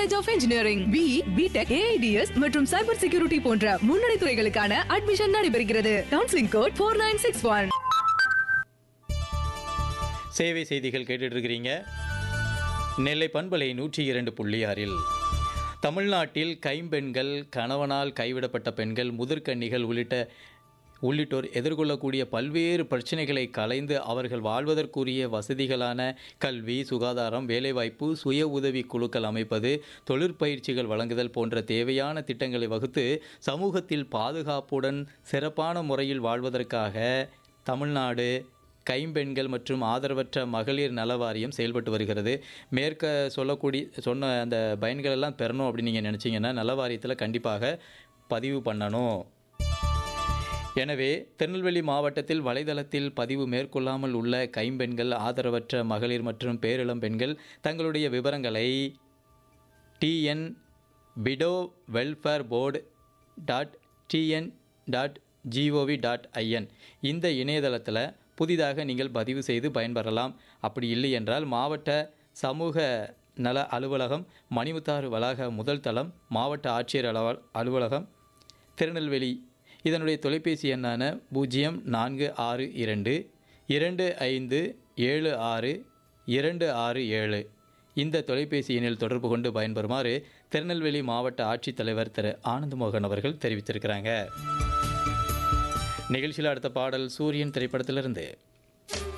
college of engineering B BTech AIDS மற்றும் cyber security போன்ற முன்னணி துறைகளுக்கான அட்மிஷன் நடைபெறுகிறது counselling code four nine six one சேவை செய்திகள் கேட்டுட்டு இருக்கிறீங்க நெல்லை பண்பலை நூற்றி இரண்டு புள்ளி ஆறில் தமிழ்நாட்டில் கைம்பெண்கள் கணவனால் கைவிடப்பட்ட பெண்கள் முதிர்கன்னிகள் உள்ளிட்ட உள்ளிட்டோர் எதிர்கொள்ளக்கூடிய பல்வேறு பிரச்சனைகளை கலைந்து அவர்கள் வாழ்வதற்குரிய வசதிகளான கல்வி சுகாதாரம் வேலைவாய்ப்பு சுய உதவி குழுக்கள் அமைப்பது தொழிற்பயிற்சிகள் வழங்குதல் போன்ற தேவையான திட்டங்களை வகுத்து சமூகத்தில் பாதுகாப்புடன் சிறப்பான முறையில் வாழ்வதற்காக தமிழ்நாடு கைம்பெண்கள் மற்றும் ஆதரவற்ற மகளிர் நல வாரியம் செயல்பட்டு வருகிறது மேற்க சொல்லக்கூடிய சொன்ன அந்த பயன்கள் எல்லாம் பெறணும் அப்படின்னு நீங்கள் நினச்சிங்கன்னா நல வாரியத்தில் கண்டிப்பாக பதிவு பண்ணணும் எனவே திருநெல்வேலி மாவட்டத்தில் வலைதளத்தில் பதிவு மேற்கொள்ளாமல் உள்ள கைம்பெண்கள் ஆதரவற்ற மகளிர் மற்றும் பேரிளம் பெண்கள் தங்களுடைய விவரங்களை TN widow welfare board dot TN dot GOV dot IN இந்த இணையதளத்தில் புதிதாக நீங்கள் பதிவு செய்து பயன்பெறலாம் அப்படி இல்லை என்றால் மாவட்ட சமூக நல அலுவலகம் மணிமுத்தாறு வளாக முதல் தளம் மாவட்ட ஆட்சியர் அலுவ அலுவலகம் திருநெல்வேலி இதனுடைய தொலைபேசி எண்ணான பூஜ்ஜியம் நான்கு ஆறு இரண்டு இரண்டு ஐந்து ஏழு ஆறு இரண்டு ஆறு ஏழு இந்த தொலைபேசி எண்ணில் தொடர்பு கொண்டு பயன்பெறுமாறு திருநெல்வேலி மாவட்ட ஆட்சித்தலைவர் திரு ஆனந்த் மோகன் அவர்கள் தெரிவித்திருக்கிறாங்க நிகழ்ச்சியில் அடுத்த பாடல் சூரியன் திரைப்படத்திலிருந்து